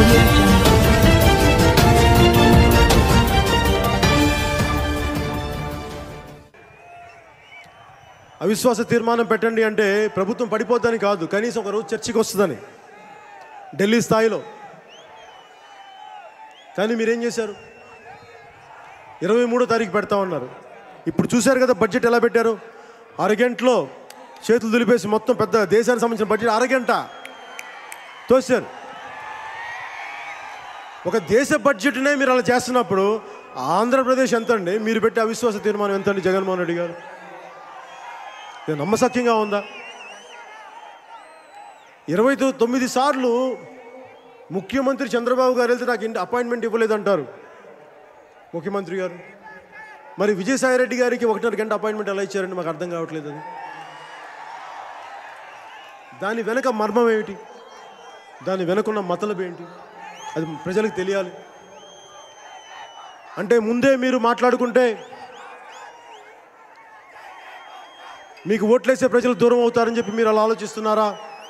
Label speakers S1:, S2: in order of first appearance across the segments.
S1: audio jungle.
S2: అవిశ్వాస తీర్మానం పెట్టండి అంటే ప్రభుత్వం పడిపోద్దని కాదు కనీసం ఒక రోజు చర్చకి వస్తుందని ఢిల్లీ స్థాయిలో కానీ మీరేం చేశారు ఇరవై మూడో తారీఖు పెడతా ఉన్నారు ఇప్పుడు చూశారు కదా బడ్జెట్ ఎలా పెట్టారు అరగంటలో చేతులు దులిపేసి మొత్తం పెద్ద దేశానికి సంబంధించిన బడ్జెట్ అరగంట తోసారు ఒక దేశ బడ్జెట్నే మీరు అలా చేస్తున్నప్పుడు ఆంధ్రప్రదేశ్ ఎంత అండి మీరు పెట్టే అవిశ్వాస తీర్మానం ఎంత అండి జగన్మోహన్ రెడ్డి గారు ఇది నమ్మసక్యంగా ఉందా ఇరవై తొ- తొమ్మిది సార్లు ముఖ్యమంత్రి చంద్రబాబు గారు వెళ్తే నాకు ఇంటి అపాయింట్మెంట్ ఇవ్వలేదంటారు ముఖ్యమంత్రి గారు మరి విజయసాయి రెడ్డి గారికి ఒకటిన్నర గంట అపాయింట్మెంట్ ఎలా ఇచ్చారండి మాకు అర్థం కావట్లేదు అది దాని వెనక మర్మం ఏమిటి దాని వెనకున్న మతలబు ఏంటి అది ప్రజలకు తెలియాలి అంటే ముందే మీరు మాట్లాడుకుంటే మీకు ఓట్లేసే ప్రజలు దూరం అవుతారని చెప్పి మీరు అలా ఆలోచిస్తున్నారా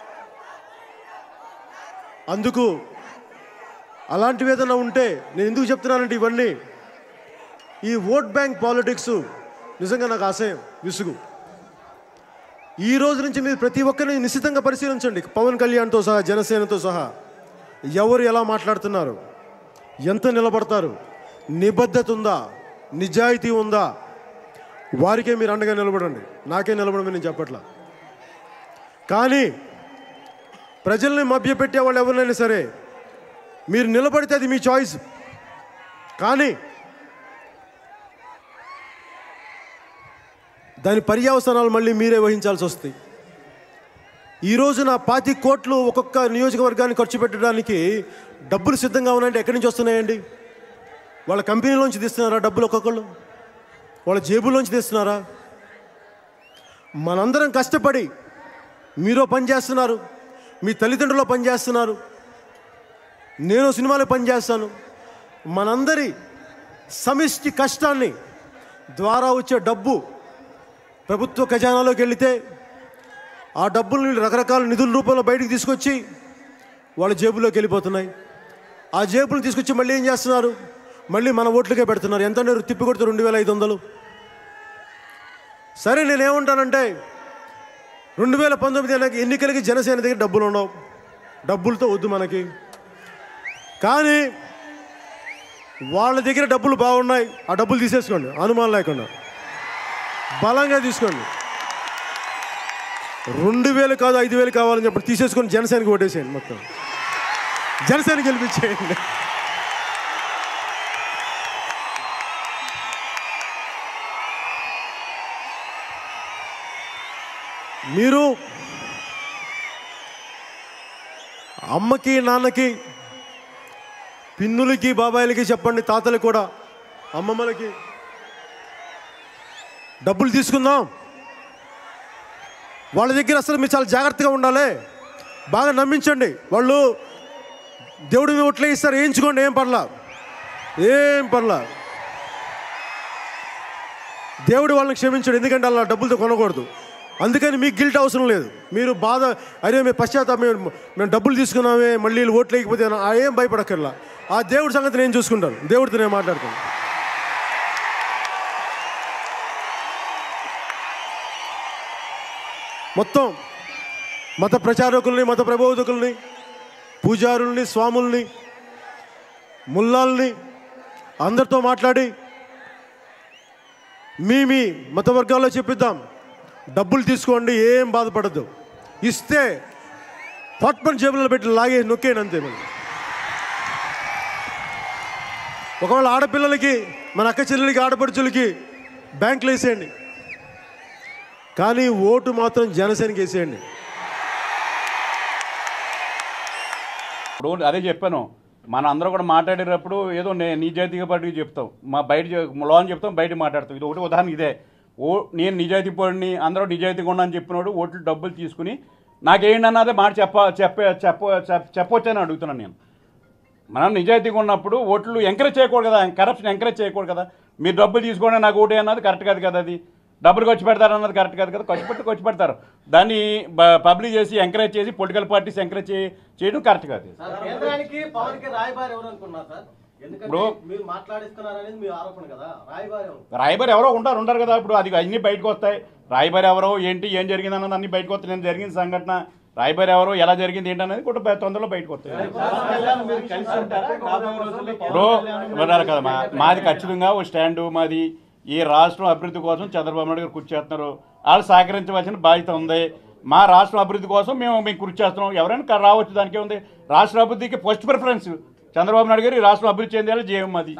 S2: అందుకు అలాంటివి ఏదైనా ఉంటే నేను ఎందుకు చెప్తున్నానంటే ఇవన్నీ ఈ ఓట్ బ్యాంక్ పాలిటిక్స్ నిజంగా నాకు అసహ్యం విసుగు ఈ రోజు నుంచి మీరు ప్రతి ఒక్కరిని నిశ్చితంగా పరిశీలించండి పవన్ కళ్యాణ్తో సహా జనసేనతో సహా ఎవరు ఎలా మాట్లాడుతున్నారు ఎంత నిలబడతారు నిబద్ధత ఉందా నిజాయితీ ఉందా వారికే మీరు అండగా నిలబడండి నాకే నిలబడమని నేను చెప్పట్లా కానీ ప్రజల్ని మభ్యపెట్టే వాళ్ళు ఎవరినైనా సరే మీరు నిలబడితే అది మీ చాయిస్ కానీ దాని పర్యవసనాలు మళ్ళీ మీరే వహించాల్సి వస్తాయి ఈ రోజున పాతి కోట్లు ఒక్కొక్క నియోజకవర్గాన్ని ఖర్చు పెట్టడానికి డబ్బులు సిద్ధంగా ఉన్నాయంటే ఎక్కడి నుంచి వస్తున్నాయండి వాళ్ళ కంపెనీలోంచి తీస్తున్నారా డబ్బులు ఒక్కొక్కళ్ళు వాళ్ళ జేబులోంచి తీస్తున్నారా మనందరం కష్టపడి మీరో పని చేస్తున్నారు మీ తల్లిదండ్రులు పని చేస్తున్నారు నేను సినిమాలో పని చేస్తాను మనందరి సమిష్టి కష్టాన్ని ద్వారా వచ్చే డబ్బు ప్రభుత్వ ఖజానాలోకి వెళితే ఆ డబ్బుల్ని రకరకాల నిధుల రూపంలో బయటికి తీసుకొచ్చి వాళ్ళ జేబులోకి వెళ్ళిపోతున్నాయి ఆ జేబులు తీసుకొచ్చి మళ్ళీ ఏం చేస్తున్నారు మళ్ళీ మన ఓట్లకే పెడుతున్నారు ఎంత తిప్పి కొడితే రెండు వేల ఐదు వందలు సరే నేనేమంటానంటే రెండు వేల పంతొమ్మిది ఎన్ని- ఎన్నికలకి జనసేన దగ్గర డబ్బులు ఉండవు డబ్బులతో వద్దు మనకి కానీ వాళ్ళ దగ్గర డబ్బులు బాగున్నాయి ఆ డబ్బులు తీసేసుకోండి అనుమానం లేకుండా బలంగా తీసుకోండి రెండు వేలు కాదు ఐదు వేలు కావాలని చెప్పి తీసేసుకొని జనసేనకి ఓటేసేయండి మొత్తం జనసేన గెలిపించేయండి మీరు అమ్మకి నాన్నకి పిన్నులకి బాబాయిలకి చెప్పండి తాతలకు కూడా అమ్మమ్మలకి డబ్బులు తీసుకుందాం వాళ్ళ దగ్గర అసలు మీరు చాలా జాగ్రత్తగా ఉండాలి బాగా నమ్మించండి వాళ్ళు దేవుడి మీద ఒట్లే ఇస్తారు వేయించుకోండి ఏం పర్లా ఏం పర్లా దేవుడు వాళ్ళని క్షమించాడు ఎందుకంటే అలా డబ్బులతో కొనకూడదు అందుకని మీకు గిల్ట్ అవసరం లేదు మీరు బాధ అరే మేము పశ్చాత్తాపం మేము మేము డబ్బులు తీసుకున్నామే మళ్ళీ వీళ్ళు ఓట్లు లేకపోతే ఆ ఏం భయపడక్కర్లా ఆ దేవుడి సంగతి నేను చూసుకుంటాను దేవుడితో నేను మాట్లాడతాను మొత్తం మత ప్రచారకుల్ని మత ప్రబోధకుల్ని పూజారుల్ని స్వాముల్ని ముల్లాల్ని అందరితో మాట్లాడి మీ మీ మత వర్గాల్లో చెప్పిద్దాం డబ్బులు తీసుకోండి ఏం బాధపడద్దు ఇస్తే పట్మన్ జేబులలో పెట్టి లాగే నొక్కేయండి అంతే మరి ఒకవేళ ఆడపిల్లలకి మన అక్క చెల్లెలకి ఆడపడుచులకి బ్యాంకులు వేసేయండి కానీ ఓటు మాత్రం జనసేనకి వేసేయండి
S3: ఇప్పుడు అదే చెప్పాను మన అందరూ కూడా మాట్లాడేటప్పుడు ఏదో నే- నిజాయితీగా పడి చెప్తాం మా బయట చె- లోన్ చెప్తాం బయట మాట్లాడతాం ఇది ఒకటి ఉదాహరణ ఇదే ఓ నేను నిజాయితీ పడిని అందరూ నిజాయితీగా ఉన్నాను చెప్పినోడు ఓట్లు డబ్బులు తీసుకుని నాకేంటి అన్నదే మాట చెప్ప చెప్ప చెప్ప చెప్ప- చెప్పొచ్చని అడుగుతున్నాను నేను మనం నిజాయితీగా ఉన్నప్పుడు ఓట్లు ఎంకరేజ్ చేయకూడదు కదా కరప్షన్ ఎంకరేజ్ చేయకూడదు కదా మీరు డబ్బులు తీసుకోండి నాకు ఓటే అన్నది కరెక్ట్ కాదు కదా అది డబ్బులు ఖర్చు పెడతారు అన్నది కరెక్ట్ కాదు కదా ఖర్చు పెట్టి ఖర్చు పెడతారు దాన్ని పబ్లిక్ చేసి ఎంకరేజ్ చేసి పొలిటికల్ పార్టీస్ ఎంకరేజ్ చేయడం కరెక్ట్ కాదు
S1: సార్, కేంద్రానికి పవన్ కి రాయబారి ఎవరు అనుకున్నారు సార్ ఎందుకంటే
S3: ఇప్పుడు-
S1: మీరు మాట్లాడిస్తున్నారు అనేది మీ ఆరోపణ కదా రాయబారి ఎవరు
S3: రాయబారి ఎవరో ఉంటారు ఉంటారు కదా ఇప్పుడు అది అన్ని బయటకు వస్తాయి రాయబారి ఎవరో ఏంటి ఏం జరిగింది అన్నది అన్ని బయటకు వస్తాయి నేను జరిగిన సంఘటన రాయబారి ఎవరో ఎలా జరిగింది ఏంటి అనేది కూడా బయ- తొందరలో బయటకు వస్తాయి ఇప్పుడు ఉన్నారు కదా మా మాది ఖచ్చితంగా ఓ స్టాండు మాది ఈ రాష్ట్రం అభివృద్ధి కోసం చంద్రబాబు నాయుడు గారు కృషి చేస్తున్నారు వాళ్ళు సహకరించవలసిన బాధ్యత ఉంది మా రాష్ట్రం అభివృద్ధి కోసం మేము మేము కృషి చేస్తున్నాం ఎవరైనా క- రావచ్చు దానికే ఉంది రాష్ట్ర అభివృద్ధికి ఫస్ట్ ప్రిఫరెన్స్ చంద్రబాబు నాయుడు గారు ఈ రాష్ట్రం అభివృద్ధి చెందేలా జీవం మాది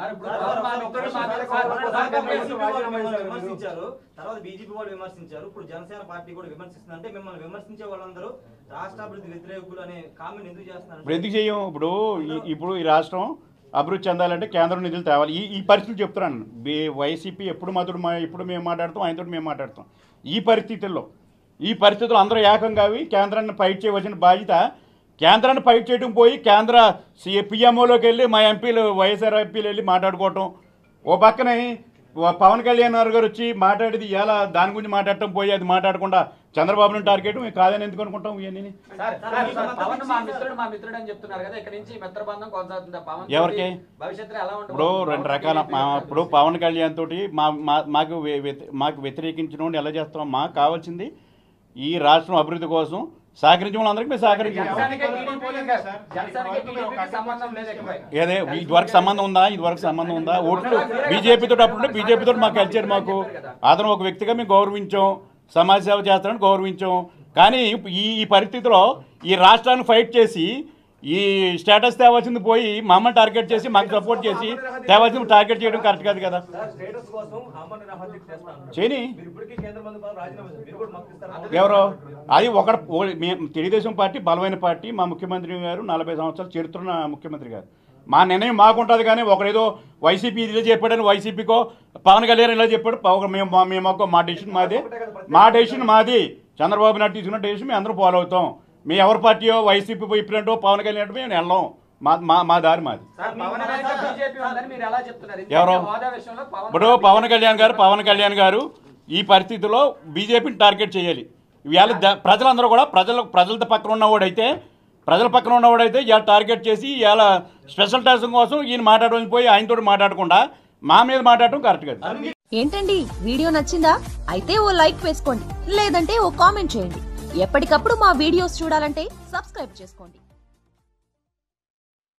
S4: విమర్శించారు తర్వాత బీజేపీ వాళ్ళు విమర్శించారు ఇప్పుడు జనసేన పార్టీ కూడా విమర్శిస్తుంది అంటే మిమ్మల్ని విమర్శించే వాళ్ళందరూ రాష్ట్ర అభివృద్ధి వ్యతిరేకులు అనే కామెంట్ ఎందుకు చేస్తున్నారు
S3: ఇప్పుడు ఎందుకు చేయం ఇప్పుడు ఈ- ఇప్పుడు ఈ రాష్ట్రం అభివృద్ధి చెందాలంటే కేంద్రం నిధులు తేవాలి ఈ ఈ పరిస్థితులు చెప్తున్నాను బి వైసీపీ ఎప్పుడు మాతో మా ఎప్పుడు మేము మాట్లాడతాం ఆయనతో మేము మాట్లాడతాం ఈ పరిస్థితుల్లో ఈ పరిస్థితుల్లో అందరూ ఏకం కావి కేంద్రాన్ని ఫైట్ చేయవలసిన బాధ్యత కేంద్రాన్ని ఫైట్ చేయడం పోయి కేంద్ర పిఎంఓలోకి వెళ్ళి మా ఎంపీలు వైఎస్ఆర్ ఎంపీలు వెళ్ళి మాట్లాడుకోవటం ఓ పక్కనే ఓ పవన్ కళ్యాణ్ గారు గారు వచ్చి మాట్లాడేది ఎలా దాని గురించి మాట్లాడటం పోయి అది మాట్లాడకుండా చంద్రబాబుని టార్గెట్ మేము కాదని ఎందుకు అనుకుంటాం ఇవన్నీ
S5: సార్, సార్, సార్, పవన్ మా మిత్రుడు మా మిత్రుడు అని చెప్తున్నారు కదా ఇక్కడ నుంచి మిత్రబంధం కొనసాగుతుందా పవన్ తోటి
S3: ఎవరికి?
S5: భవిష్యత్తులో ఎలా ఉంటుంది
S3: ఇప్పుడు రెండు రకాల మా ఇప్పుడు పవన్ కళ్యాణ్ తోటి మా మా- మాకు వ్య- వ్యతి- మాకు వ్యతిరేకించిన వాడిని ఎలా చేస్తున్నాం మాకు కావాల్సింది ఈ రాష్ట్రం అభివృద్ధి కోసం సహకరించిన వాళ్ళందరికీ మేము సహకరించాం
S5: జనసేనకి టీడీపీకి జనసేనకి టీడీపీకి సంబంధం లేదు ఇకపై
S3: ఏదే ఇదివరకు సంబంధం ఉందా ఇదివరకు సంబంధం ఉందా ఓట్లు బీజేపీ తోటి అప్పుడు బీజేపీ తోటి మాకు కలిచారు మాకు అతను ఒక వ్యక్తిగా మేము గౌరవించాం సమాజ సేవ చేస్తారని గౌరవించాం కానీ ఇప్పుడు ఈ ఈ పరిస్థితిలో ఈ రాష్ట్రాన్ని ఫైట్ చేసి ఈ స్టేటస్ తేవాల్సింది పోయి మమ్మల్ని టార్గెట్ చేసి మాకు సపోర్ట్ చేసి తేవాల్సింది టార్గెట్ చేయడం కరెక్ట్ కాదు కదా
S4: స్టేటస్ కోసం అమ్మని రాహతీకి చేస్తాను
S3: చేయని
S4: మీరు ఇప్పటికీ కేంద్ర మంది రాజీనామా చేశారు. మీరు కూడా మాకు ఇస్తారా
S3: ఎవరో అది ఒక మేము తెలుగుదేశం పార్టీ బలమైన పార్టీ మా ముఖ్యమంత్రి గారు నలభై సంవత్సరాలు చరిత్రన్న ముఖ్యమంత్రి గారు మా నిర్ణయం మాకుంటుంది కానీ ఒకరేదో వైసీపీ ఇలా చెప్పాడని వైసీపీకో పవన్ కళ్యాణ్ ఇలా చెప్పాడు పవ- మేము మా- మేము ఒక మా డెసిషన్ మాది మా డెసిషన్ మాది చంద్రబాబు నాయుడు తీసుకున్న డెసిషన్ మేము అందరూ ఫాలో అవుతాం మీ ఎవరి పార్టీయో వైసీపీ చెప్పినట్టు పవన్ కళ్యాణ్ అంటే మేము వెళ్ళాం మా మా మా దారి మాది
S5: సార్ పవన్ కళ్యాణ్ బీజేపీ ఉందని మీరు ఎలా చెప్తున్నారు ఎందుకంటే
S3: ఎవరు?
S5: హోదా విషయంలో పవన్
S3: ఇప్పుడు పవన్ కళ్యాణ్ గారు పవన్ కళ్యాణ్ గారు ఈ పరిస్థితిలో బీజేపీని టార్గెట్ చేయాలి ఇవాళ ద- ప్రజలందరూ కూడా ప్రజల ప్రజలతో పక్కన ఉన్నవాడైతే ప్రజల పక్కన ఉన్నవాడైతే ఇవాళ టార్గెట్ చేసి ఇవాళ స్పెషల్ టాస్క్ కోసం ఈయన మాట్లాడడం పోయి ఆయనతో మాట్లాడకుండా మా మీద మాట్లాడటం కరెక్ట్ కాదు
S6: ఏంటండి వీడియో నచ్చిందా అయితే ఓ లైక్ వేసుకోండి లేదంటే ఓ కామెంట్ చేయండి ఎప్పటికప్పుడు మా వీడియోస్ చూడాలంటే సబ్స్క్రైబ్ చేసుకోండి